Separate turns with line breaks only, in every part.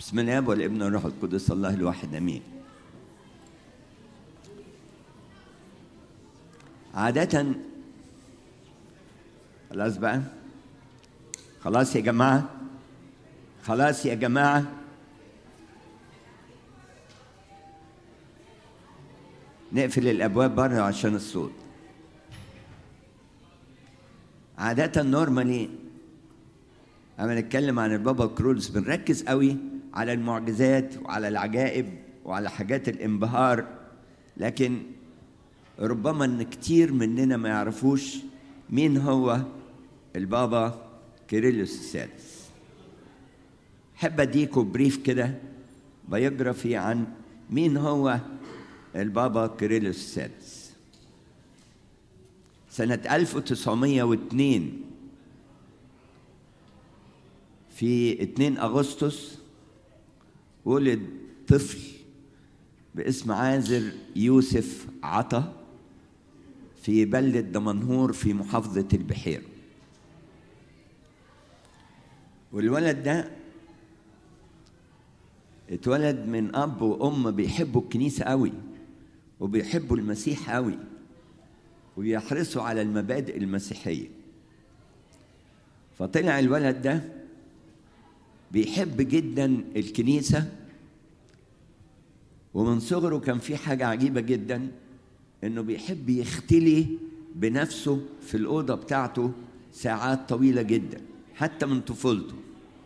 بسم الله والابن والروح القدس الله الواحد امين عادة خلاص بقى خلاص يا جماعة خلاص يا جماعة نقفل الأبواب بره عشان الصوت عادة نورمالي أما نتكلم عن البابا كرولز بنركز قوي على المعجزات وعلى العجائب وعلى حاجات الانبهار لكن ربما ان كتير مننا ما يعرفوش مين هو البابا كيرلس السادس حب اديكم بريف كده بيوجرافي عن مين هو البابا كيرلس السادس سنة 1902 في 2 أغسطس ولد طفل باسم عازر يوسف عطا في بلدة دمنهور في محافظة البحيرة والولد ده اتولد من أب وأم بيحبوا الكنيسة قوي وبيحبوا المسيح قوي وبيحرصوا على المبادئ المسيحية فطلع الولد ده بيحب جدا الكنيسة ومن صغره كان في حاجة عجيبة جدا إنه بيحب يختلي بنفسه في الأوضة بتاعته ساعات طويلة جدا حتى من طفولته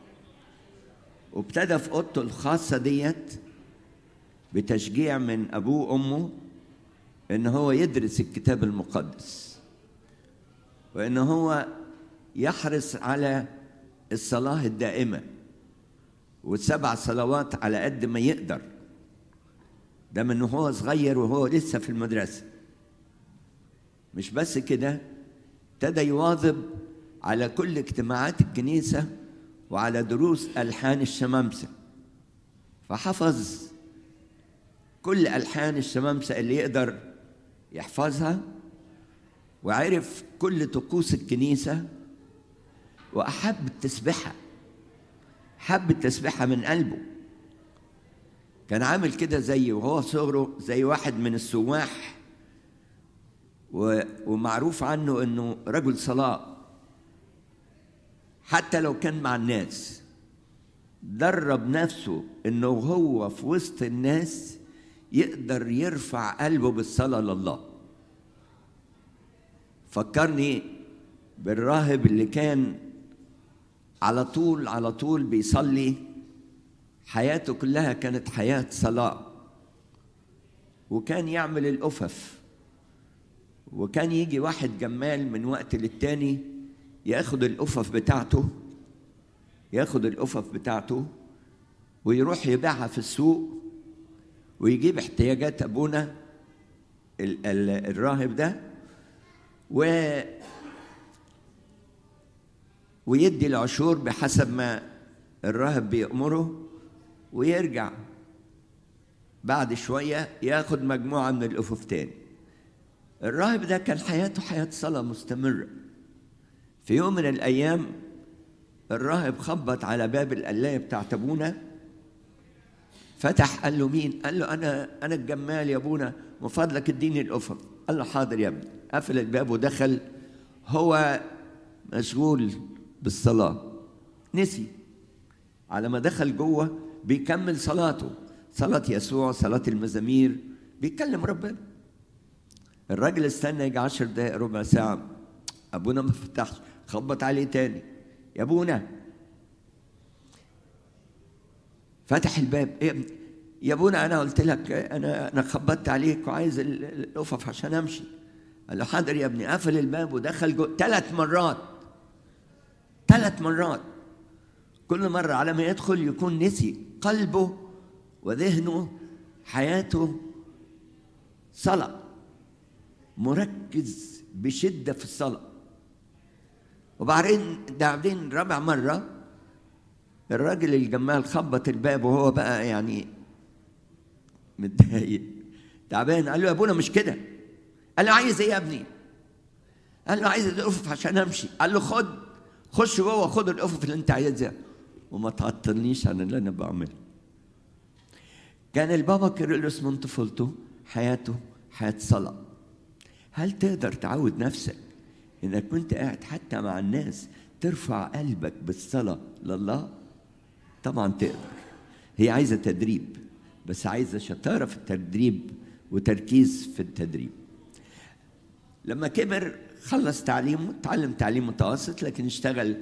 وابتدى في أوضته الخاصة ديت بتشجيع من أبوه وأمه إن هو يدرس الكتاب المقدس وإن هو يحرص على الصلاة الدائمة والسبع صلوات على قد ما يقدر ده من هو صغير وهو لسه في المدرسة مش بس كده ابتدى يواظب على كل اجتماعات الكنيسة وعلى دروس ألحان الشمامسة فحفظ كل ألحان الشمامسة اللي يقدر يحفظها وعرف كل طقوس الكنيسة وأحب التسبحة حب التسبحة من قلبه كان عامل كده زي وهو صغره زي واحد من السواح و... ومعروف عنه انه رجل صلاة حتى لو كان مع الناس درب نفسه انه هو في وسط الناس يقدر يرفع قلبه بالصلاة لله فكرني بالراهب اللي كان على طول على طول بيصلي حياته كلها كانت حياة صلاة وكان يعمل الأفف وكان يجي واحد جمال من وقت للتاني ياخد الأفف بتاعته ياخد الأفف بتاعته ويروح يبيعها في السوق ويجيب احتياجات أبونا ال- ال- الراهب ده و ويدي العشور بحسب ما الراهب بيأمره ويرجع بعد شوية ياخد مجموعة من الأفوف تاني الراهب ده كان حياته حياة صلاة مستمرة في يوم من الأيام الراهب خبط على باب القلاية بتاعت أبونا فتح قال له مين؟ قال له أنا أنا الجمال يا أبونا من فضلك اديني الأفق قال له حاضر يا ابني قفل الباب ودخل هو مشغول بالصلاة نسي على ما دخل جوه بيكمل صلاته صلاة يسوع صلاة المزامير بيكلم ربنا الراجل استنى يجي عشر دقايق ربع ساعة أبونا ما فتحش خبط عليه تاني يا أبونا فتح الباب إيه يا ابني؟ يا ابونا انا قلت لك انا انا خبطت عليك وعايز ال- ال- القفف عشان امشي قال له حاضر يا ابني قفل الباب ودخل جو ثلاث مرات ثلاث مرات كل مرة على ما يدخل يكون نسي قلبه وذهنه حياته صلاة مركز بشدة في الصلاة وبعدين بعدين رابع مرة الراجل الجمال خبط الباب وهو بقى يعني متضايق تعبان قال له يا ابونا مش كده قال له عايز ايه يا ابني قال له عايز القفف عشان امشي قال له خد خش جوه خد القفف اللي انت عايزها وما تعطلنيش عن اللي انا بعمله كان البابا كيرلس من طفولته حياته حياة صلاة هل تقدر تعود نفسك انك كنت قاعد حتى مع الناس ترفع قلبك بالصلاة لله طبعا تقدر هي عايزة تدريب بس عايزة شطارة في التدريب وتركيز في التدريب لما كبر خلص تعليمه تعلم تعليم متوسط لكن اشتغل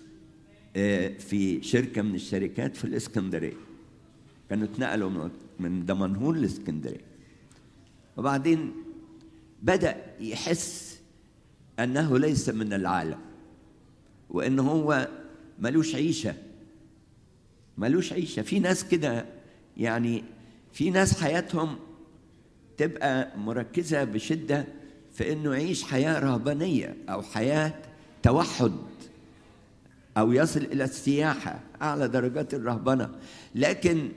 في شركة من الشركات في الإسكندرية كانوا اتنقلوا من دمنهور لإسكندرية وبعدين بدأ يحس أنه ليس من العالم وإن هو ملوش عيشة ملوش عيشة في ناس كده يعني في ناس حياتهم تبقى مركزة بشدة في إنه يعيش حياة رهبانية أو حياة توحد أو يصل إلى السياحة أعلى درجات الرهبنة لكن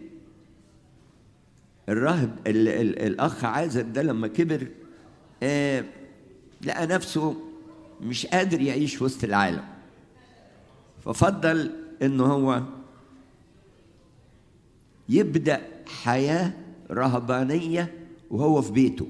الراهب ال ال الأخ عازر ده لما كبر آه لقى نفسه مش قادر يعيش وسط العالم ففضل إنه هو يبدأ حياة رهبانية وهو في بيته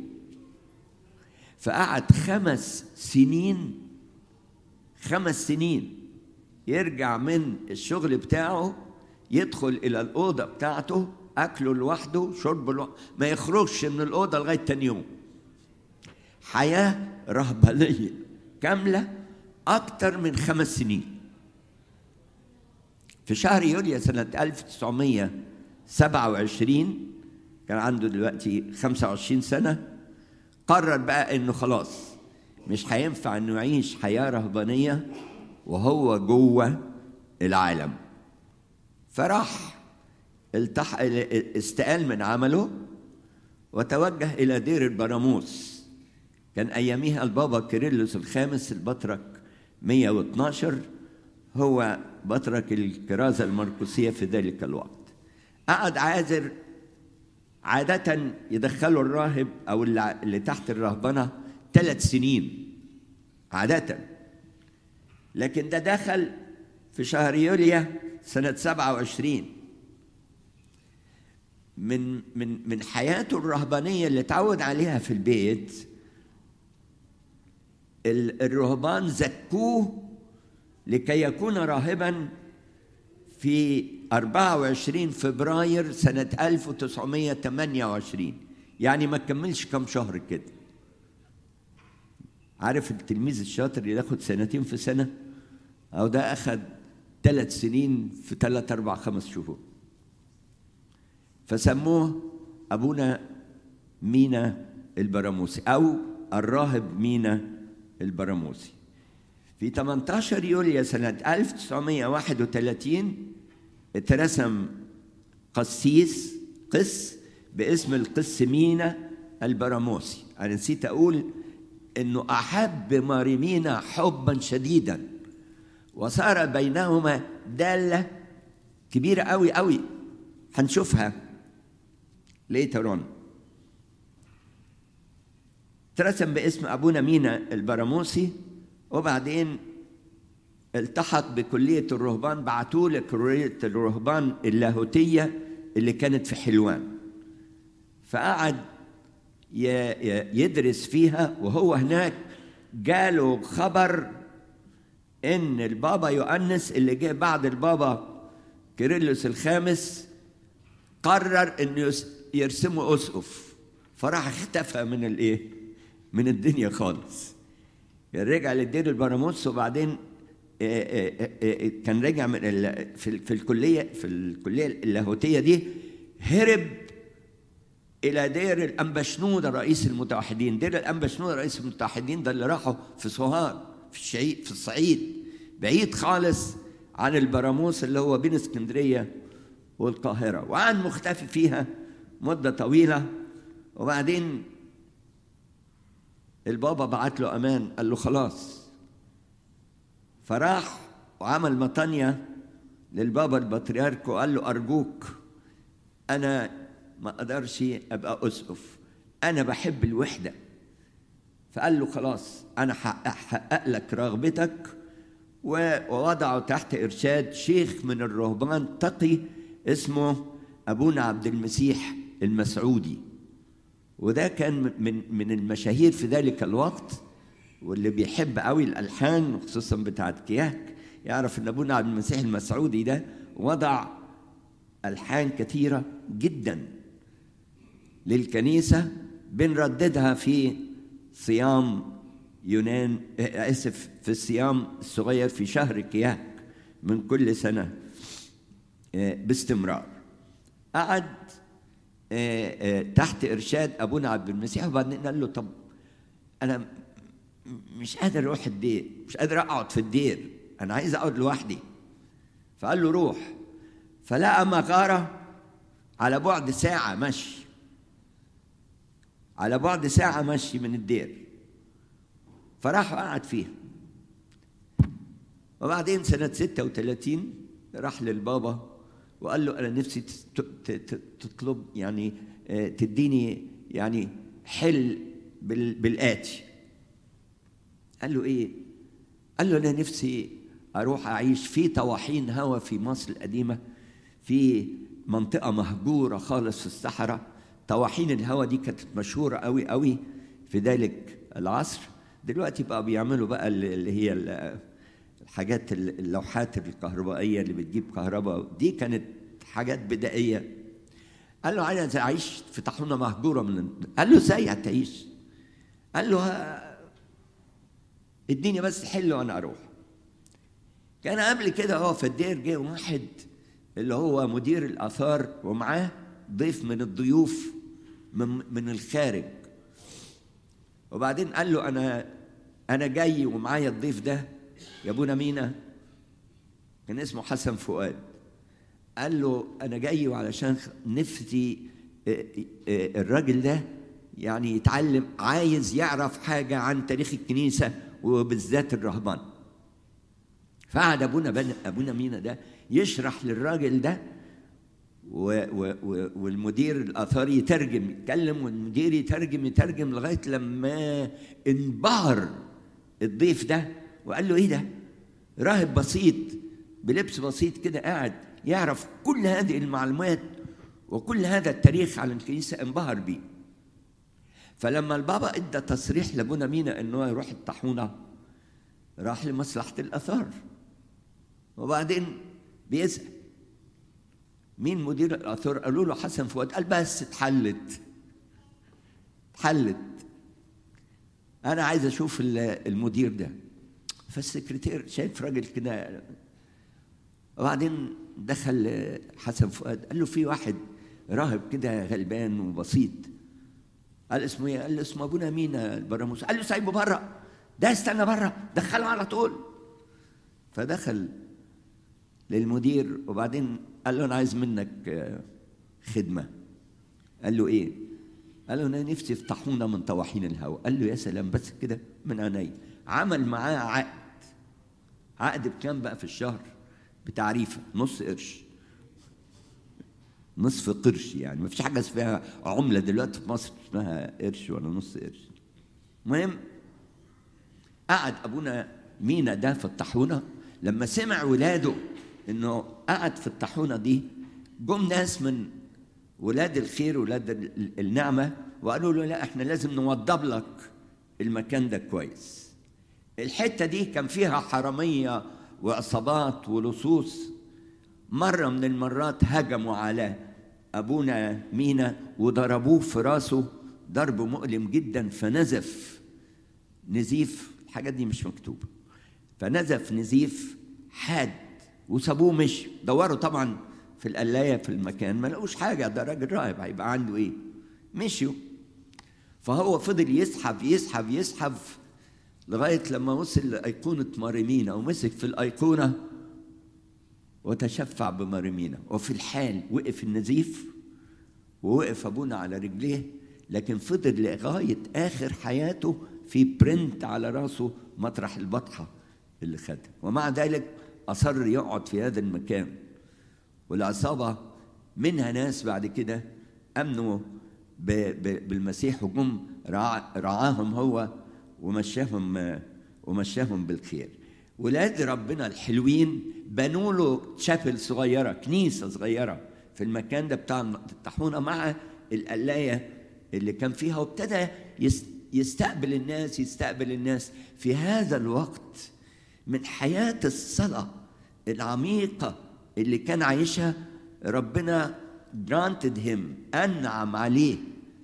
فقعد خمس سنين خمس سنين يرجع من الشغل بتاعه يدخل إلى الأوضة بتاعته أكله لوحده شربه لوحده ما يخرجش من الأوضة لغاية تاني يوم حياة رهبانية كاملة أكتر من خمس سنين في شهر يوليو سنة 1927 كان عنده دلوقتي 25 سنة قرر بقى إنه خلاص مش هينفع إنه يعيش حياة رهبانية وهو جوه العالم فراح التح... استقال من عمله وتوجه إلى دير البراموس كان أياميها البابا كيرلس الخامس البطرك 112 هو بطرك الكرازة المرقسية في ذلك الوقت قعد عازر عادة يدخلوا الراهب أو اللي تحت الرهبنة ثلاث سنين عادةً لكن ده دخل في شهر يوليو سنة 27 من من من حياته الرهبانية اللي اتعود عليها في البيت الرهبان زكوه لكي يكون راهبا في 24 فبراير سنة 1928 يعني ما كملش كم شهر كده عارف التلميذ الشاطر اللي ياخد سنتين في سنة أو ده أخد ثلاث سنين في ثلاث أربع خمس شهور فسموه أبونا مينا البراموسي أو الراهب مينا البراموسي في 18 يوليو سنة 1931 اترسم قسيس قس باسم القس مينا البراموسي أنا نسيت أقول انه احب ماريمينا حبا شديدا وصار بينهما داله كبيره قوي قوي هنشوفها later on ترسم باسم ابونا مينا البراموسي وبعدين التحق بكلية الرهبان بعتوه لكلية الرهبان اللاهوتية اللي كانت في حلوان فقعد يدرس فيها وهو هناك جاله خبر ان البابا يؤنس اللي جه بعد البابا كيرلس الخامس قرر انه يرسمه اسقف فراح اختفى من الايه من الدنيا خالص رجع للدير البراموس وبعدين كان رجع من في الكليه في الكليه اللاهوتيه دي هرب الى دير الانبشنود رئيس المتوحدين دير الانبشنود رئيس المتوحدين ده اللي راحوا في سوهار في الشعيد في الصعيد بعيد خالص عن البراموس اللي هو بين اسكندريه والقاهره وقعد مختفي فيها مده طويله وبعدين البابا بعت له امان قال له خلاص فراح وعمل مطانيه للبابا البطريرك وقال له ارجوك انا ما اقدرش ابقى اسقف انا بحب الوحده فقال له خلاص انا هحقق لك رغبتك ووضعه تحت ارشاد شيخ من الرهبان تقي اسمه ابونا عبد المسيح المسعودي وده كان من من المشاهير في ذلك الوقت واللي بيحب قوي الالحان خصوصا بتاعت كياك يعرف ان ابونا عبد المسيح المسعودي ده وضع الحان كثيره جدا للكنيسه بنرددها في صيام يونان اسف في الصيام الصغير في شهر كياك من كل سنه باستمرار قعد تحت ارشاد ابونا عبد المسيح وبعدين قال له طب انا مش قادر اروح الدير مش قادر اقعد في الدير انا عايز اقعد لوحدي فقال له روح فلقى مغاره على بعد ساعه مشي على بعد ساعه مشي من الدير فراح وقعد فيها وبعدين سنة 36 راح للبابا وقال له أنا نفسي تطلب يعني تديني يعني حل بالآتي قال له إيه؟ قال له أنا نفسي أروح أعيش في طواحين هوا في مصر القديمة في منطقة مهجورة خالص في الصحراء طواحين الهوا دي كانت مشهورة قوي قوي في ذلك العصر دلوقتي بقى بيعملوا بقى اللي هي الحاجات اللوحات الكهربائيه اللي بتجيب كهرباء دي كانت حاجات بدائيه قال له عايز اعيش في طاحونه مهجوره من قال له ازاي هتعيش قال له اديني بس حل وانا اروح كان قبل كده هو في الدير جه واحد اللي هو مدير الاثار ومعاه ضيف من الضيوف من, من الخارج وبعدين قال له انا انا جاي ومعايا الضيف ده يا ابونا مينا كان اسمه حسن فؤاد قال له انا جاي وعلشان نفسي الراجل ده يعني يتعلم عايز يعرف حاجه عن تاريخ الكنيسه وبالذات الرهبان فقعد ابونا بن ابونا مينا ده يشرح للراجل ده و و و والمدير الاثار يترجم يتكلم والمدير يترجم يترجم لغايه لما انبهر الضيف ده وقال له ايه ده؟ راهب بسيط بلبس بسيط كده قاعد يعرف كل هذه المعلومات وكل هذا التاريخ على الكنيسه انبهر بيه. فلما البابا ادى تصريح لابونا مينا انه يروح الطاحونه راح لمصلحه الاثار. وبعدين بيسال مين مدير الاثار؟ قالوا له حسن فؤاد قال بس اتحلت اتحلت انا عايز اشوف المدير ده فالسكرتير شايف راجل كده وبعدين دخل حسن فؤاد قال له في واحد راهب كده غلبان وبسيط قال اسمه ايه؟ قال له اسمه ابونا مينا البراموس قال له سايبه بره ده استنى بره دخله على طول فدخل للمدير وبعدين قال له انا عايز منك خدمه قال له ايه؟ قال له انا نفسي في طاحونه من طواحين الهواء قال له يا سلام بس كده من عيني عمل معاه عقد عقد بكام بقى في الشهر بتعريفه نص قرش نصف قرش يعني ما فيش حاجه اسمها عمله دلوقتي في مصر اسمها قرش ولا نص قرش المهم قعد ابونا مينا ده في الطاحونه لما سمع ولاده انه قعد في الطاحونه دي جم ناس من ولاد الخير ولاد النعمه وقالوا له لا احنا لازم نوضب لك المكان ده كويس الحته دي كان فيها حراميه وعصابات ولصوص مره من المرات هجموا على ابونا مينا وضربوه في راسه ضرب مؤلم جدا فنزف نزيف الحاجات دي مش مكتوبه فنزف نزيف حاد وسابوه مشي دوروا طبعا في القلايه في المكان ما لقوش حاجه ده راجل راهب هيبقى عنده ايه مشيوا فهو فضل يسحب يسحب يسحب لغايه لما وصل لايقونه ماريمينا ومسك في الايقونه وتشفع بماريمينا وفي الحال وقف النزيف ووقف ابونا على رجليه لكن فضل لغايه اخر حياته في برنت على راسه مطرح البطحه اللي خدها ومع ذلك اصر يقعد في هذا المكان والعصابه منها ناس بعد كده امنوا بالمسيح وجم رعاهم هو ومشاهم ومشاهم بالخير ولاد ربنا الحلوين بنوا له شابل صغيره كنيسه صغيره في المكان ده بتاع الطاحونه مع القلاية اللي كان فيها وابتدى يستقبل الناس يستقبل الناس في هذا الوقت من حياة الصلاة العميقة اللي كان عايشها ربنا granted him أنعم عليه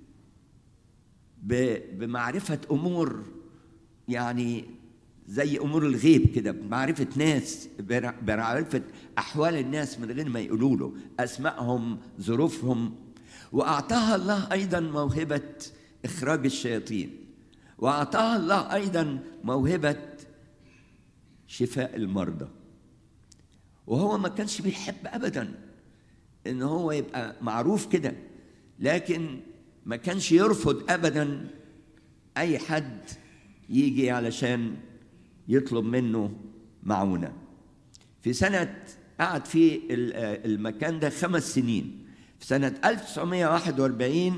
بمعرفة أمور يعني زي أمور الغيب كده بمعرفة ناس بمعرفة أحوال الناس من غير ما يقولوا له أسمائهم ظروفهم وأعطاها الله أيضا موهبة إخراج الشياطين وأعطاها الله أيضا موهبة شفاء المرضى وهو ما كانش بيحب أبدا إن هو يبقى معروف كده لكن ما كانش يرفض أبدا أي حد يجي علشان يطلب منه معونة في سنة قعد في المكان ده خمس سنين في سنة 1941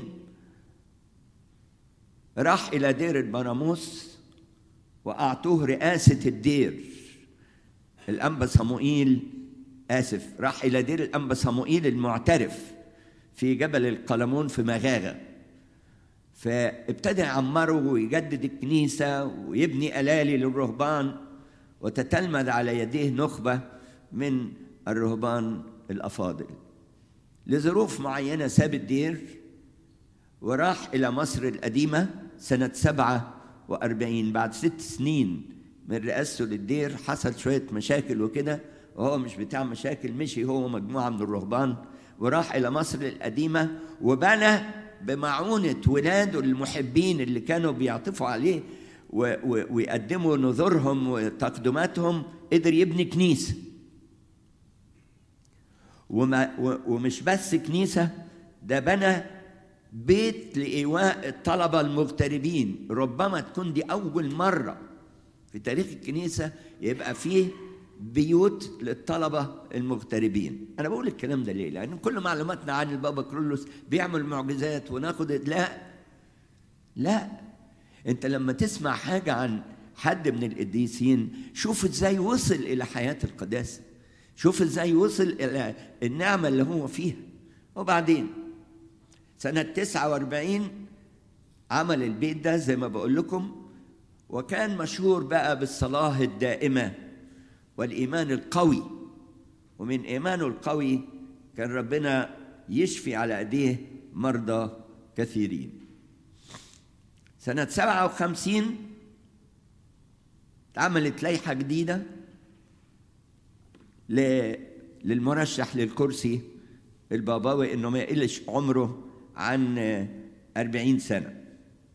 راح إلى دير البراموس وأعطوه رئاسة الدير الأنبا صموئيل آسف راح إلى دير الأنبا صموئيل المعترف في جبل القلمون في مغاغة فابتدى يعمره ويجدد الكنيسة ويبني ألالي للرهبان وتتلمذ على يديه نخبة من الرهبان الأفاضل لظروف معينة ساب الدير وراح إلى مصر القديمة سنة سبعة وأربعين بعد ست سنين من رئاسته للدير حصل شوية مشاكل وكده وهو مش بتاع مشاكل مشي هو مجموعة من الرهبان وراح إلى مصر القديمة وبنى بمعونة ولاده المحبين اللي كانوا بيعطفوا عليه ويقدموا نذورهم وتقدماتهم قدر يبني كنيسة وما ومش بس كنيسة ده بنى بيت لإيواء الطلبة المغتربين ربما تكون دي أول مرة في تاريخ الكنيسة يبقى فيه بيوت للطلبة المغتربين أنا بقول الكلام ده ليه لأن كل معلوماتنا عن البابا كرولوس بيعمل معجزات وناخد لا لا أنت لما تسمع حاجة عن حد من القديسين شوف ازاي وصل إلى حياة القداسة شوف ازاي وصل إلى النعمة اللي هو فيها وبعدين سنة 49 عمل البيت ده زي ما بقول لكم وكان مشهور بقى بالصلاة الدائمة والإيمان القوي ومن إيمانه القوي كان ربنا يشفي على أيديه مرضى كثيرين سنة 57 اتعملت لائحة جديدة للمرشح للكرسي الباباوي انه ما يقلش عمره عن أربعين سنة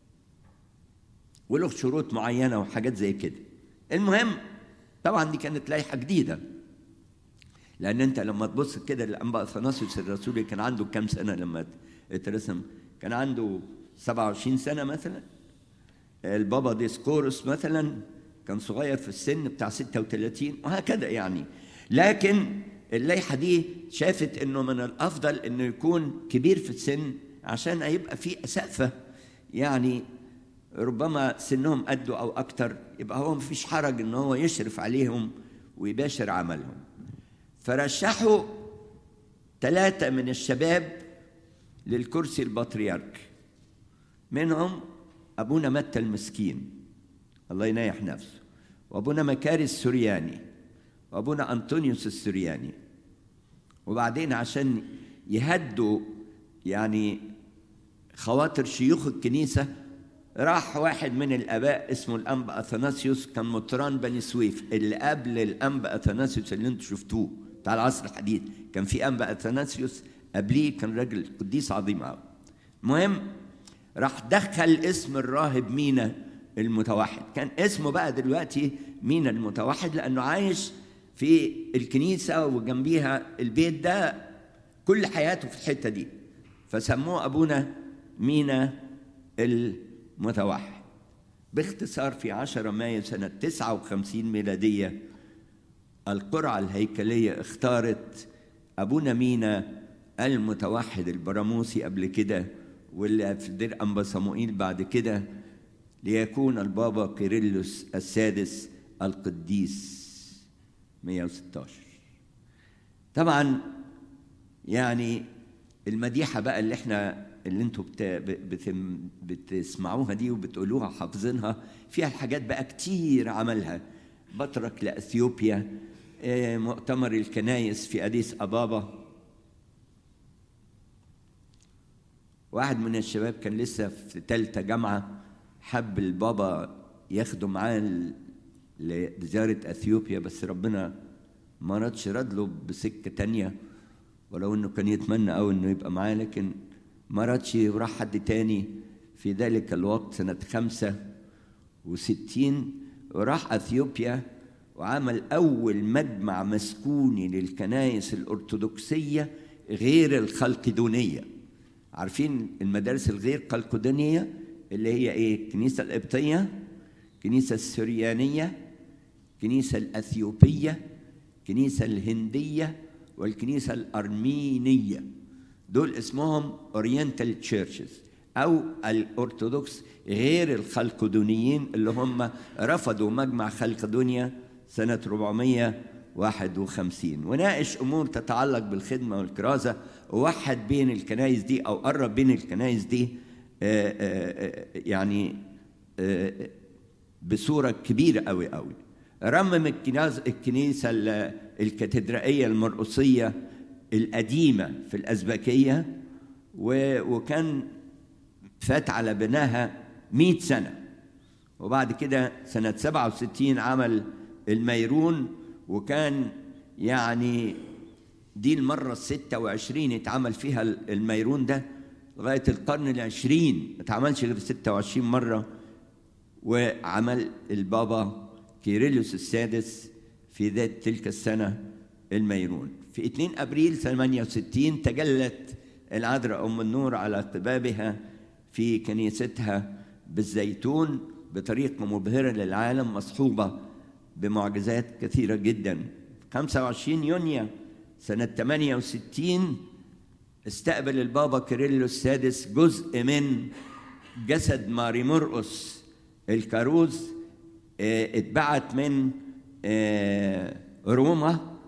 وله شروط معينة وحاجات زي كده المهم طبعا دي كانت لائحة جديدة لأن أنت لما تبص كده للأنبا أثناسيوس الرسولي كان عنده كام سنة لما اترسم كان عنده 27 سنة مثلا البابا ديسكورس مثلا كان صغير في السن بتاع 36 وهكذا يعني لكن اللائحة دي شافت انه من الافضل انه يكون كبير في السن عشان هيبقى في اسقفة يعني ربما سنهم قده او اكتر يبقى هو مفيش حرج ان هو يشرف عليهم ويباشر عملهم فرشحوا ثلاثة من الشباب للكرسي البطريرك منهم أبونا متى المسكين الله ينيح نفسه وأبونا مكاري السورياني وأبونا أنطونيوس السورياني وبعدين عشان يهدوا يعني خواطر شيوخ الكنيسة راح واحد من الآباء اسمه الأنبا أثناسيوس كان مطران بني سويف اللي قبل الأنبا أثناسيوس اللي انتوا شفتوه بتاع العصر الحديث كان في أنبا أثناسيوس قبليه كان راجل قديس عظيم قوي المهم راح دخل اسم الراهب مينا المتوحد كان اسمه بقى دلوقتي مينا المتوحد لأنه عايش في الكنيسة وجنبيها البيت ده كل حياته في الحتة دي فسموه أبونا مينا المتوحد باختصار في 10 مايو سنة 59 ميلادية القرعة الهيكلية اختارت أبونا مينا المتوحد البراموسي قبل كده واللي في دير أنبا صموئيل بعد كده ليكون البابا كيرلس السادس القديس 116 طبعا يعني المديحة بقى اللي احنا اللي انتوا بت... بت... بتسمعوها دي وبتقولوها حافظينها فيها الحاجات بقى كتير عملها بطرك لاثيوبيا مؤتمر الكنايس في اديس ابابا واحد من الشباب كان لسه في ثالثه جامعه حب البابا ياخده معاه لزياره اثيوبيا بس ربنا ما ردش رد له بسكه تانيه ولو انه كان يتمنى قوي انه يبقى معاه لكن ما ردش وراح حد تاني في ذلك الوقت سنة خمسة وستين وراح أثيوبيا وعمل أول مجمع مسكوني للكنائس الأرثوذكسية غير الخلقدونية عارفين المدارس الغير قلقدونية اللي هي إيه؟ الكنيسة القبطية الكنيسة السريانية الكنيسة الأثيوبية الكنيسة الهندية والكنيسة الأرمينية دول اسمهم اورينتال تشيرشز او الارثوذكس غير الخلقدونيين اللي هم رفضوا مجمع خلقدونيا سنة 451 وناقش امور تتعلق بالخدمة والكرازة ووحد بين الكنائس دي او قرب بين الكنائس دي آآ آآ يعني آآ بصورة كبيرة قوي قوي رمم الكنيسة الكاتدرائية المرقصية القديمة في الأزبكية وكان فات على بناها مئة سنة وبعد كده سنة 67 عمل الميرون وكان يعني دي المرة الستة وعشرين اتعمل فيها الميرون ده لغاية القرن العشرين ما اتعملش غير 26 مرة وعمل البابا كيرلس السادس في ذات تلك السنة الميرون في 2 ابريل 68 تجلت العذراء ام النور على قبابها في كنيستها بالزيتون بطريقه مبهره للعالم مصحوبه بمعجزات كثيره جدا 25 يونيو سنه 68 استقبل البابا كيرلو السادس جزء من جسد ماري مرقس الكاروز اتبعت من روما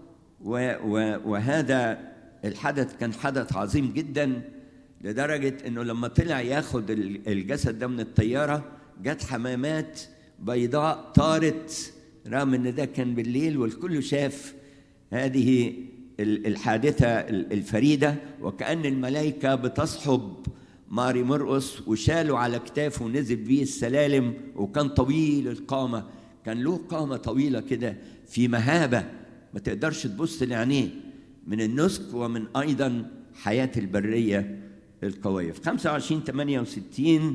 وهذا الحدث كان حدث عظيم جدا لدرجة انه لما طلع ياخد الجسد ده من الطيارة جت حمامات بيضاء طارت رغم ان ده كان بالليل والكل شاف هذه الحادثة الفريدة وكأن الملائكة بتصحب ماري مرقس وشالوا على كتافه ونزل بيه السلالم وكان طويل القامة كان له قامة طويلة كده في مهابة ما تقدرش تبص لعينيه من النسك ومن ايضا حياه البريه القويه في 25 68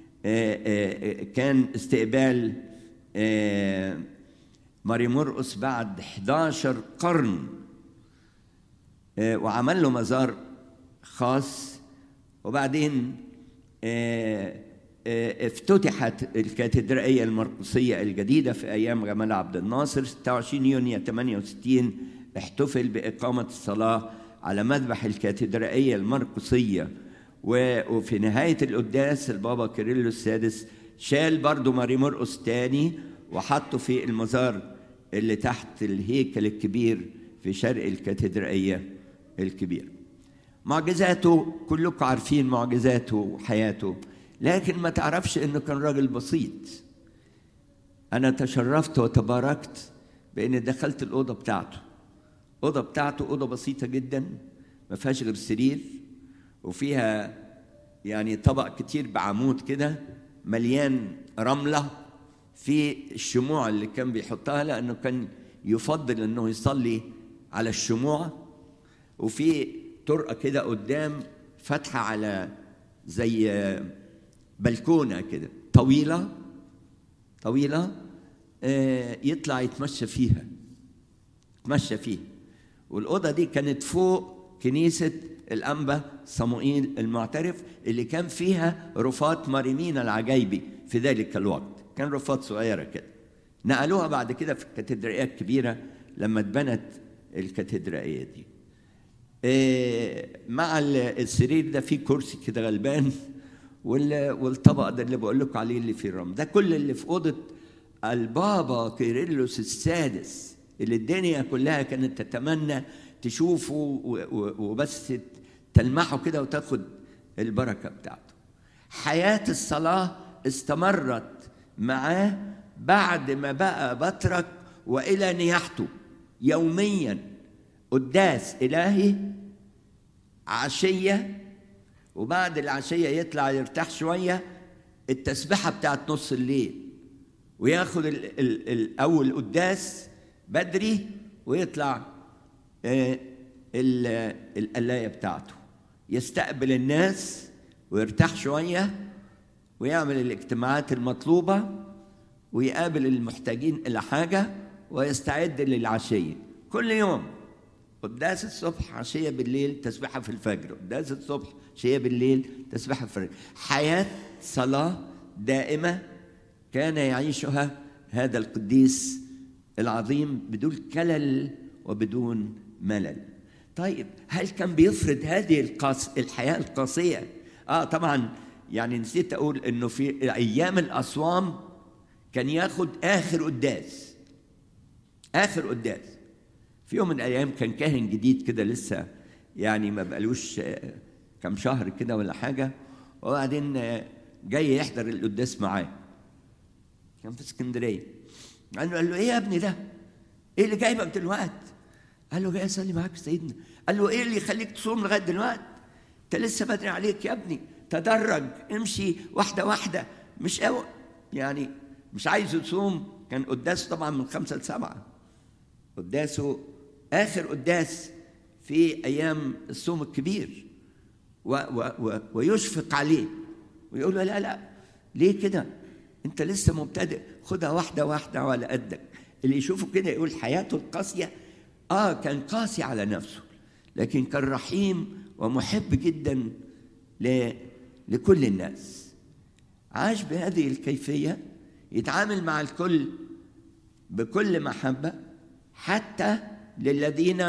كان استقبال ماري مرقس بعد 11 قرن وعمل له مزار خاص وبعدين افتتحت الكاتدرائية المرقسية الجديدة في أيام جمال عبد الناصر 26 يونيو 68 احتفل بإقامة الصلاة على مذبح الكاتدرائية المرقسية وفي نهاية القداس البابا كيرلو السادس شال برضو ماري مرقس تاني وحطه في المزار اللي تحت الهيكل الكبير في شرق الكاتدرائية الكبير معجزاته كلكم عارفين معجزاته وحياته لكن ما تعرفش انه كان راجل بسيط انا تشرفت وتباركت بان دخلت الاوضه بتاعته الاوضه بتاعته اوضه بسيطه جدا ما فيهاش غير سرير وفيها يعني طبق كتير بعمود كده مليان رمله في الشموع اللي كان بيحطها لانه كان يفضل انه يصلي على الشموع وفي طرقه كده قدام فاتحه على زي بلكونه كده طويله طويله يطلع يتمشى فيها يتمشى فيها والاوضه دي كانت فوق كنيسه الانبا صموئيل المعترف اللي كان فيها رفات مريمين العجايبي في ذلك الوقت كان رفات صغيره كده نقلوها بعد كده في الكاتدرائيه الكبيره لما اتبنت الكاتدرائيه دي مع السرير ده فيه كرسي كده غلبان والطبق ده اللي بقول لكم عليه اللي فيه الرمل ده كل اللي في اوضه البابا كيرلس السادس اللي الدنيا كلها كانت تتمنى تشوفه وبس تلمحه كده وتاخد البركة بتاعته حياة الصلاة استمرت معاه بعد ما بقى بطرك وإلى نياحته يوميا قداس إلهي عشية وبعد العشية يطلع يرتاح شوية التسبحة بتاعت نص الليل وياخد ال ال الأول قداس بدري ويطلع آه القلاية بتاعته يستقبل الناس ويرتاح شوية ويعمل الاجتماعات المطلوبة ويقابل المحتاجين إلى حاجة ويستعد للعشية كل يوم قداس الصبح عشية بالليل تسبحة في الفجر قداس الصبح عشية بالليل تسبحة في الفجر حياة صلاة دائمة كان يعيشها هذا القديس العظيم بدون كلل وبدون ملل طيب هل كان بيفرض هذه القاس الحياة القاسية اه طبعا يعني نسيت اقول انه في ايام الاصوام كان ياخد اخر قداس اخر قداس في يوم من الايام كان كاهن جديد كده لسه يعني ما بقالوش كم شهر كده ولا حاجه وبعدين جاي يحضر القداس معاه كان في اسكندريه قال له قال له ايه يا ابني ده؟ ايه اللي جايبك دلوقتي؟ قال له جاي اصلي معاك سيدنا قال له ايه اللي يخليك تصوم لغايه دلوقتي؟ انت لسه بدري عليك يا ابني تدرج امشي واحده واحده مش قوي يعني مش عايز يصوم كان قداسه طبعا من خمسه لسبعه قداسه اخر قداس في ايام الصوم الكبير و و و ويشفق عليه ويقول له لا لا ليه كده انت لسه مبتدئ خدها واحده واحده على قدك اللي يشوفه كده يقول حياته القاسيه اه كان قاسي على نفسه لكن كان رحيم ومحب جدا ل... لكل الناس عاش بهذه الكيفيه يتعامل مع الكل بكل محبه حتى للذين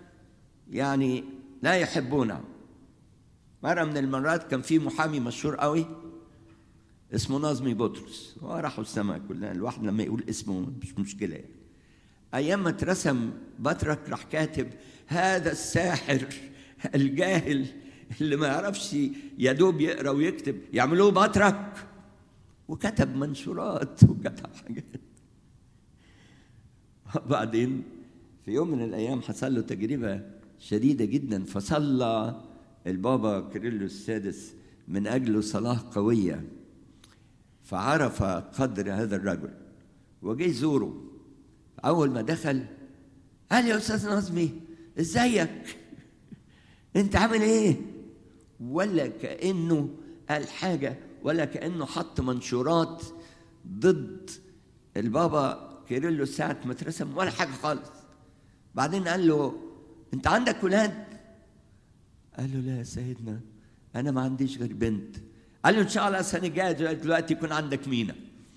يعني لا يحبونه مرة من المرات كان في محامي مشهور قوي اسمه نظمي بطرس هو راحوا السماء كلها الواحد لما يقول اسمه مش مشكلة يعني. أيام ما اترسم بطرك راح كاتب هذا الساحر الجاهل اللي ما يعرفش يا دوب يقرا ويكتب يعملوه بطرك وكتب منشورات وكتب حاجات وبعدين في يوم من الايام حصل له تجربه شديده جدا فصلى البابا كيرلس السادس من اجله صلاه قويه فعرف قدر هذا الرجل وجه يزوره اول ما دخل قال يا استاذ نظمي ازيك انت عامل ايه ولا كانه قال حاجه ولا كانه حط منشورات ضد البابا كيرلس ساعه ما اترسم ولا حاجه خالص بعدين قال له انت عندك ولاد قال له لا يا سيدنا انا ما عنديش غير بنت قال له ان شاء الله السنه الجايه دلوقتي يكون عندك مينا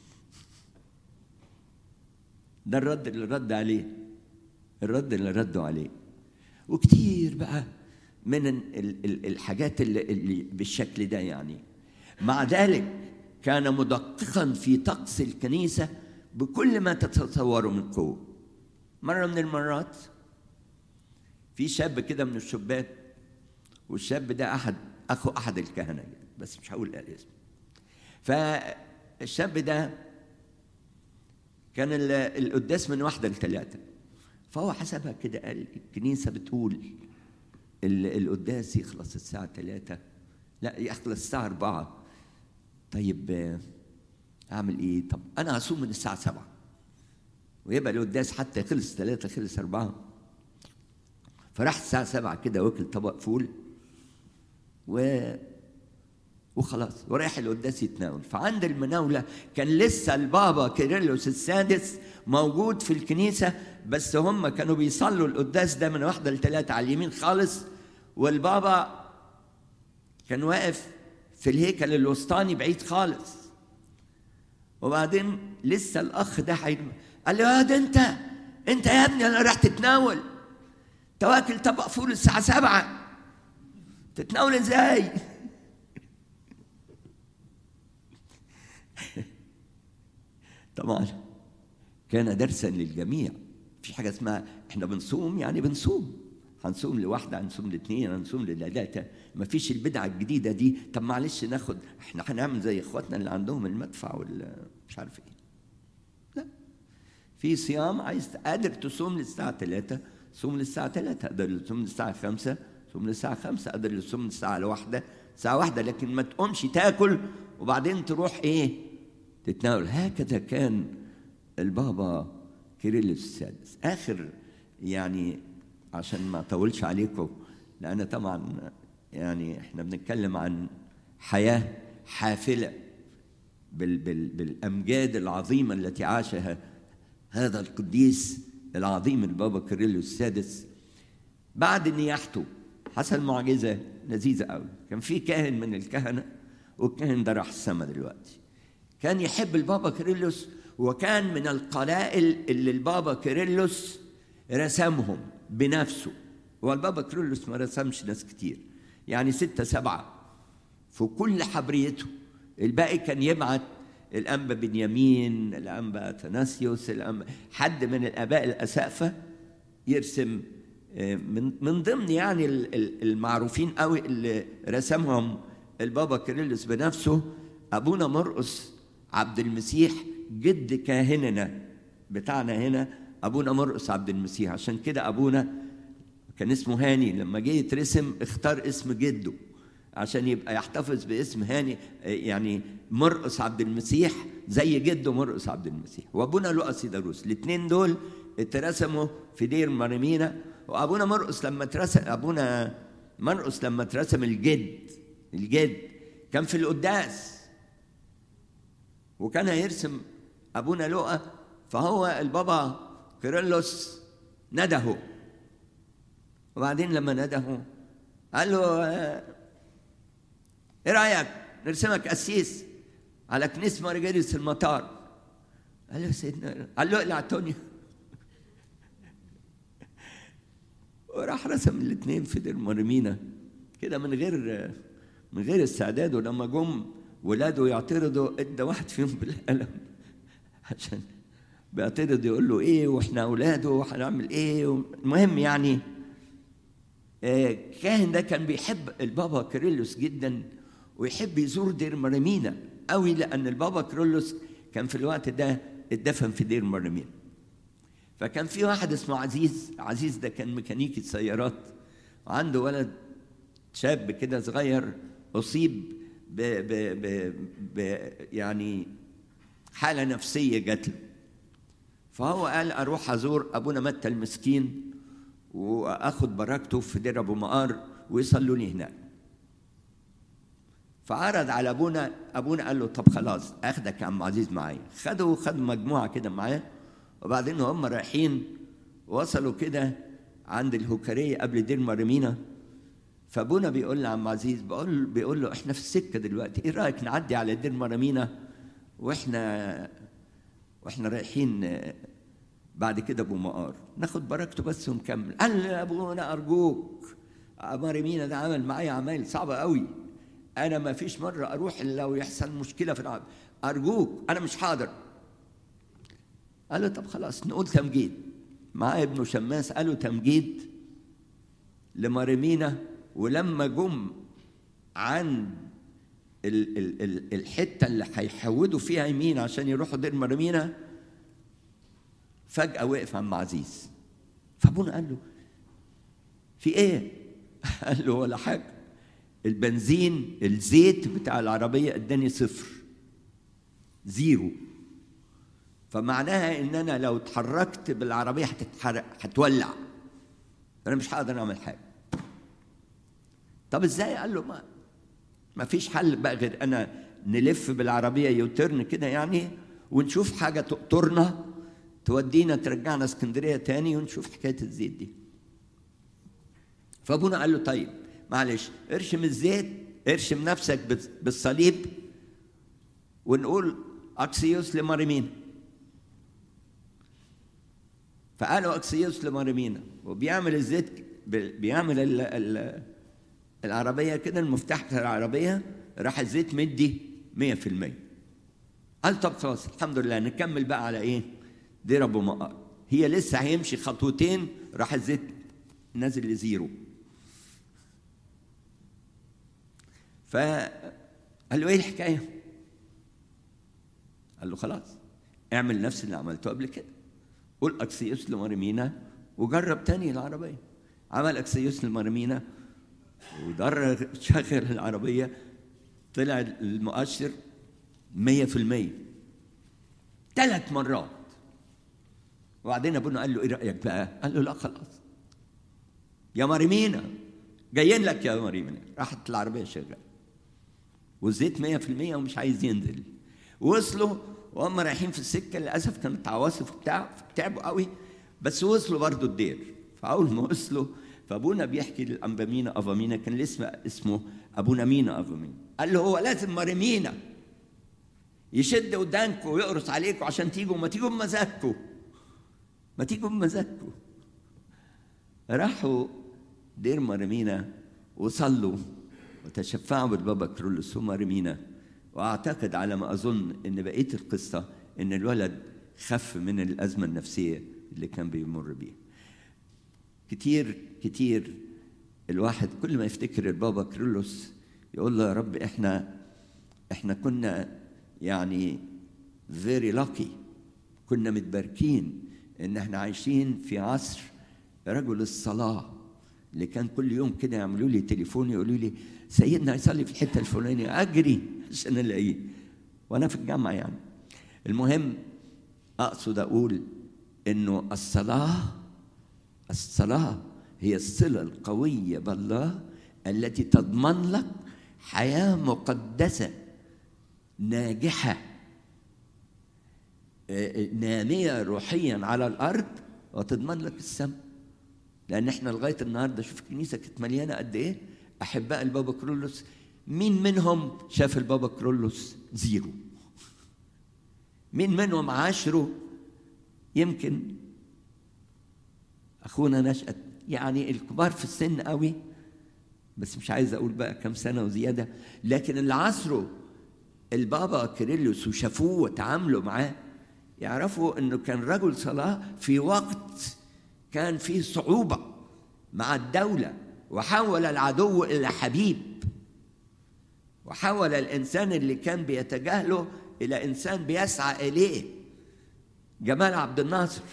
ده الرد اللي رد عليه الرد اللي ردوا عليه وكتير بقى من الحاجات اللي, اللي بالشكل ده يعني مع ذلك كان مدققا في طقس الكنيسة بكل ما تتصوروا من قوة مرة من المرات في شاب كده من الشباب والشاب ده أحد أخو أحد الكهنة بس مش هقول الاسم فالشاب ده كان القداس من واحدة لثلاثة فهو حسبها كده قال الكنيسة بتقول القداس يخلص الساعة ثلاثة لا يخلص الساعة أربعة طيب أعمل إيه؟ طب أنا هصوم من الساعة سبعة ويبقى القداس حتى خلص ثلاثة خلص أربعة فراح الساعة سبعة كده واكل طبق فول و وخلاص ورايح القداس يتناول فعند المناولة كان لسه البابا كيرلس السادس موجود في الكنيسة بس هم كانوا بيصلوا القداس ده من واحدة لثلاثة على اليمين خالص والبابا كان واقف في الهيكل الوسطاني بعيد خالص وبعدين لسه الأخ ده حيرم. قال له يا ده أنت أنت يا ابني أنا راح تتناول تواكل طبق فول الساعة سبعة تتناول ازاي؟ طبعا كان درسا للجميع في حاجه اسمها احنا بنصوم يعني بنصوم هنصوم لواحدة هنصوم لاثنين هنصوم لثلاثة مفيش البدعة الجديدة دي طب معلش ناخد احنا هنعمل زي اخواتنا اللي عندهم المدفع وال مش عارف ايه لا في صيام عايز قادر تصوم للساعة 3 صوم للساعة 3 قادر تصوم للساعة 5 صوم للساعة 5 قادر تصوم للساعة واحدة ساعة واحدة لكن ما تقومش تاكل وبعدين تروح ايه تتناول هكذا كان البابا كيرلس السادس آخر يعني عشان ما أطولش عليكم لأن طبعا يعني احنا بنتكلم عن حياة حافلة بال بال بالأمجاد العظيمة التي عاشها هذا القديس العظيم البابا كيرلس السادس بعد نياحته حصل معجزة لذيذة قوي كان في كاهن من الكهنة والكاهن ده راح السما دلوقتي كان يحب البابا كيرلس وكان من القلائل اللي البابا كيرلس رسمهم بنفسه والبابا كيرلس ما رسمش ناس كتير يعني ستة سبعة في كل حبريته الباقي كان يبعت الأنبا بنيامين الأنبا أثناسيوس الأنبا حد من الآباء الأسقفة يرسم من من ضمن يعني المعروفين قوي اللي رسمهم البابا كيرلس بنفسه أبونا مرقس عبد المسيح جد كاهننا بتاعنا هنا ابونا مرقس عبد المسيح عشان كده ابونا كان اسمه هاني لما جه يترسم اختار اسم جده عشان يبقى يحتفظ باسم هاني يعني مرقس عبد المسيح زي جده مرقس عبد المسيح وابونا لؤس داروس الاثنين دول اترسموا في دير مريمينا وابونا مرقس لما اترسم ابونا مرقس لما اترسم الجد الجد كان في القداس وكان هيرسم ابونا لؤى فهو البابا كيرلس نده وبعدين لما نده قال له ايه رايك نرسمك قسيس على كنيسه مارجريس المطار قال له سيدنا قال له اقلع تونيو وراح رسم الاثنين في دير مرمينا كده من غير من غير استعداد ولما جم ولاده يعترضوا ادى واحد فيهم بالقلم عشان بيعترض يقول له ايه واحنا اولاده وهنعمل ايه المهم يعني الكاهن ده كان بيحب البابا كيرلس جدا ويحب يزور دير مرمينا قوي لان البابا كيرلس كان في الوقت ده اتدفن في دير مرمينا فكان في واحد اسمه عزيز عزيز ده كان ميكانيكي سيارات وعنده ولد شاب كده صغير اصيب ب ب ب ب يعني حاله نفسيه جات له فهو قال اروح ازور ابونا متى المسكين واخد بركته في دير ابو مقار ويصلوني هناك فعرض على ابونا ابونا قال له طب خلاص اخدك يا عم عزيز معايا خده وخد مجموعه كده معاه وبعدين هم رايحين وصلوا كده عند الهوكريه قبل دير مرمينا فابونا بيقول لعم عزيز بقول بيقول له احنا في السكه دلوقتي ايه رايك نعدي على دير مرمينا واحنا واحنا رايحين بعد كده ابو مقار ناخد بركته بس ونكمل قال يا ابونا ارجوك مريمينا ده عمل معايا عمايل صعبه قوي انا ما فيش مره اروح الا ويحصل مشكله في العمل ارجوك انا مش حاضر قال له طب خلاص نقول تمجيد معاه ابنه شماس قالوا تمجيد لمريمينا ولما جم عند ال ال ال الحته اللي هيحودوا فيها يمين عشان يروحوا دير مرمينا فجأة وقف عم عزيز فابونا قال له في ايه؟ قال له ولا حاجة البنزين الزيت بتاع العربية اداني صفر زيرو فمعناها ان انا لو اتحركت بالعربية هتتحرق هتولع انا مش هقدر اعمل حاجة طب ازاي؟ قال له ما ما فيش حل بقى غير انا نلف بالعربيه يوترن كده يعني ونشوف حاجه تقطرنا تودينا ترجعنا اسكندريه تاني ونشوف حكايه الزيت دي فابونا قال له طيب معلش ارشم الزيت ارشم نفسك بالصليب ونقول اكسيوس لماريمينا فقالوا اكسيوس لماريمينا وبيعمل الزيت بيعمل ال ال العربية كده المفتاح بتاع العربية راح الزيت مدي 100% قال طب خلاص الحمد لله نكمل بقى على ايه؟ دير ابو مقار هي لسه هيمشي خطوتين راح الزيت نازل لزيرو فقال له ايه الحكايه؟ قال له خلاص اعمل نفس اللي عملته قبل كده قول اكسيوس لمرمينا وجرب تاني العربيه عمل اكسيوس لمرمينا ودرج شغل العربيه طلع المؤشر 100% ثلاث مرات وبعدين ابونا قال له ايه رايك بقى؟ قال له لا خلاص يا مريمينا جايين لك يا مريمينا راحت العربيه شغاله والزيت 100% ومش عايز ينزل وصلوا وهم رايحين في السكه للاسف كانت عواصف وبتاع تعبوا قوي بس وصلوا برضو الدير فاول ما وصلوا فابونا بيحكي للانبامينا افامينا كان الاسم اسمه ابونا مينا افامينا قال له هو لازم مريمينا يشد ودانكم ويقرص عليكم عشان تيجوا ما تيجوا بمزاجكم ما تيجوا بمزاجكم راحوا دير مرمينا وصلوا وتشفعوا بالبابا كرولوس ومرمينا واعتقد على ما اظن ان بقيه القصه ان الولد خف من الازمه النفسيه اللي كان بيمر بيها كتير كتير الواحد كل ما يفتكر البابا كرولوس يقول له يا رب احنا احنا كنا يعني فيري لاكي كنا متباركين ان احنا عايشين في عصر رجل الصلاه اللي كان كل يوم كده يعملوا لي تليفون يقولوا لي سيدنا هيصلي في الحته الفلانيه اجري عشان الاقيه وانا في الجامعه يعني المهم اقصد اقول انه الصلاه الصلاه هي الصله القويه بالله التي تضمن لك حياه مقدسه ناجحه ناميه روحيا على الارض وتضمن لك السماء لان احنا لغايه النهارده شوف الكنيسه كانت مليانه قد ايه احباء البابا كرولوس مين منهم شاف البابا كرولوس زيرو مين منهم عاشره يمكن اخونا نشأت يعني الكبار في السن قوي بس مش عايز اقول بقى كم سنه وزياده لكن اللي عصره البابا كيرلس وشافوه وتعاملوا معاه يعرفوا انه كان رجل صلاه في وقت كان فيه صعوبه مع الدوله وحول العدو الى حبيب وحول الانسان اللي كان بيتجاهله الى انسان بيسعى اليه جمال عبد الناصر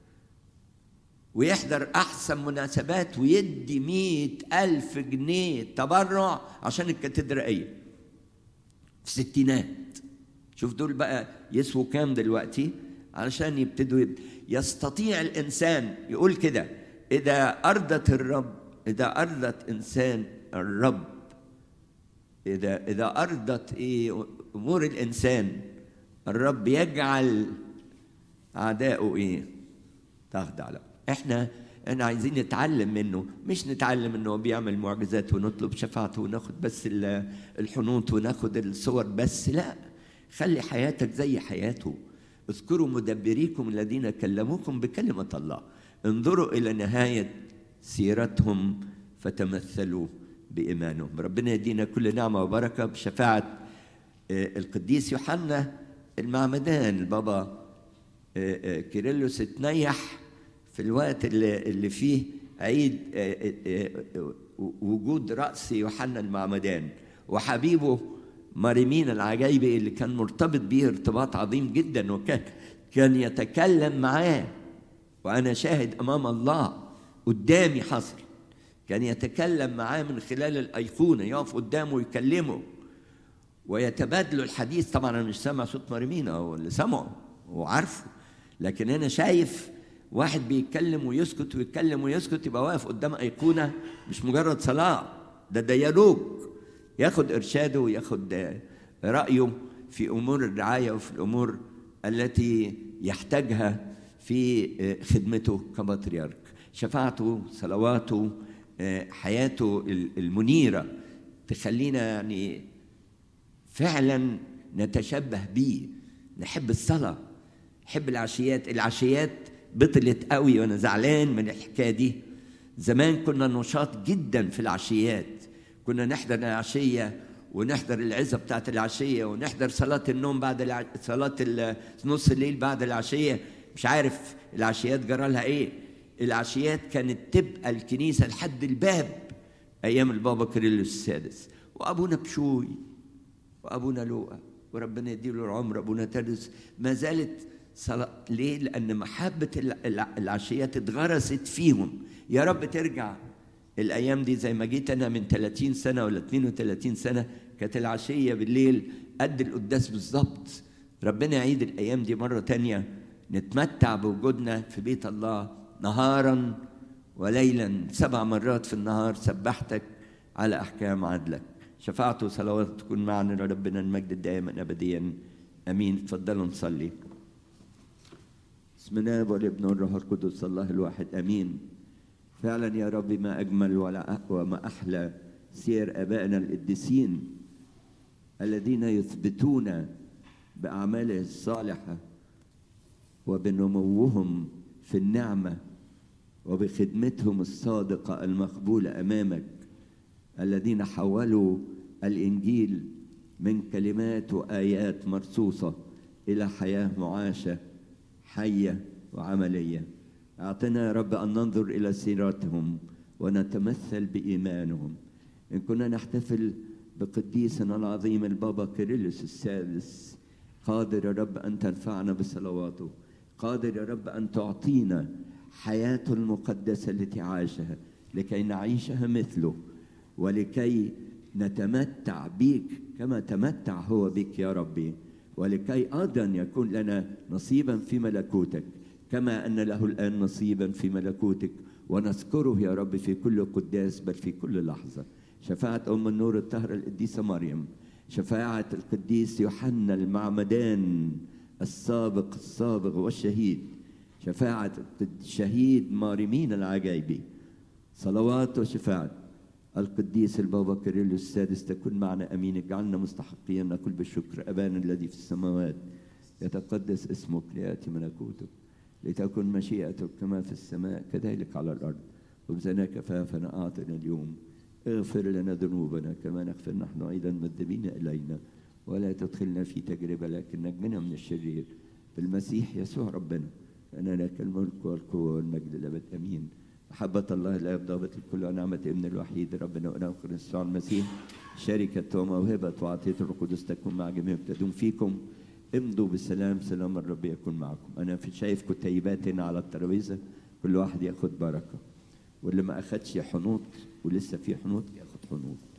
ويحضر أحسن مناسبات ويدي مئة ألف جنيه تبرع عشان الكاتدرائية في ستينات شوف دول بقى يسووا كام دلوقتي علشان يبتدوا يب... يستطيع الإنسان يقول كده إذا أرضت الرب إذا أرضت إنسان الرب إذا إذا أرضت إيه أمور الإنسان الرب يجعل أعداؤه إيه تخضع له احنا احنا عايزين نتعلم منه مش نتعلم انه هو بيعمل معجزات ونطلب شفاعته وناخد بس الحنوط وناخد الصور بس لا خلي حياتك زي حياته اذكروا مدبريكم الذين كلموكم بكلمة الله انظروا إلى نهاية سيرتهم فتمثلوا بإيمانهم ربنا يدينا كل نعمة وبركة بشفاعة القديس يوحنا المعمدان البابا كيرلس اتنيح في الوقت اللي, اللي فيه عيد وجود رأس يوحنا المعمدان وحبيبه مريمين العجايبي اللي كان مرتبط به ارتباط عظيم جدا وكان كان يتكلم معاه وأنا شاهد أمام الله قدامي حصل كان يتكلم معاه من خلال الأيقونة يقف قدامه ويكلمه ويتبادلوا الحديث طبعا أنا مش سامع صوت مريمين أو اللي سمعه وعارفه لكن أنا شايف واحد بيتكلم ويسكت ويتكلم ويسكت يبقى واقف قدام أيقونة مش مجرد صلاة ده ديالوج ياخد إرشاده وياخد رأيه في أمور الرعاية وفي الأمور التي يحتاجها في خدمته كبطريرك شفاعته صلواته حياته المنيرة تخلينا يعني فعلا نتشبه بيه نحب الصلاة نحب العشيات العشيات بطلت قوي وانا زعلان من الحكايه دي زمان كنا نشاط جدا في العشيات كنا نحضر العشيه ونحضر العزه بتاعت العشيه ونحضر صلاه النوم بعد الع... صلاه نص الليل بعد العشيه مش عارف العشيات جرى لها ايه العشيات كانت تبقى الكنيسة لحد الباب أيام البابا كيرلس السادس وأبونا بشوي وأبونا لوقا وربنا يديله العمر أبونا ترس ما زالت صلاة ليه؟ لأن محبة العشيات اتغرست فيهم يا رب ترجع الأيام دي زي ما جيت أنا من 30 سنة ولا 32 سنة كانت العشية بالليل قد القداس بالظبط ربنا يعيد الأيام دي مرة تانية نتمتع بوجودنا في بيت الله نهارا وليلا سبع مرات في النهار سبحتك على أحكام عدلك شفاعة وصلوات تكون معنا ربنا المجد دائما أبديا أمين تفضلوا نصلي بسم الله والابن والروح القدس الله الواحد أمين فعلا يا رب ما أجمل ولا وما أحلى سير آبائنا القديسين الذين يثبتون بأعماله الصالحة وبنموهم في النعمة وبخدمتهم الصادقة المقبولة أمامك الذين حولوا الإنجيل من كلمات وآيات مرصوصة إلى حياة معاشة حية وعملية أعطنا يا رب أن ننظر إلى سيرتهم ونتمثل بإيمانهم إن كنا نحتفل بقديسنا العظيم البابا كيرلس السادس قادر يا رب أن تنفعنا بصلواته قادر يا رب أن تعطينا حياته المقدسة التي عاشها لكي نعيشها مثله ولكي نتمتع بك كما تمتع هو بك يا ربي ولكي أيضا يكون لنا نصيبا في ملكوتك كما أن له الآن نصيبا في ملكوتك ونذكره يا رب في كل قداس بل في كل لحظة شفاعة أم النور الطاهرة القديسة مريم شفاعة القديس يوحنا المعمدان السابق السابق والشهيد شفاعة الشهيد مارمين العجايبي صلوات وشفاعة القديس البابا كيرلس السادس تكون معنا امين اجعلنا مستحقين نقول بالشكر ابانا الذي في السماوات يتقدس اسمك لياتي ملكوتك لتكن مشيئتك كما في السماء كذلك على الارض خبزنا كفافنا اعطنا اليوم اغفر لنا ذنوبنا كما نغفر نحن ايضا مذنبين الينا ولا تدخلنا في تجربه لكن نجنا من الشرير بالمسيح يسوع ربنا أنا لك الملك والقوة والمجد الأبد أمين محبة الله الآب ضابط الكل ونعمة ابن الوحيد ربنا وناخر يسوع المسيح شركة وموهبة وعطية القدس تكون مع جميع تدوم فيكم امضوا بسلام سلام الرب يكون معكم أنا في شايف كتيبات هنا على الترابيزة كل واحد ياخد بركة واللي ما أخدش حنوط ولسه في حنوط ياخد حنوط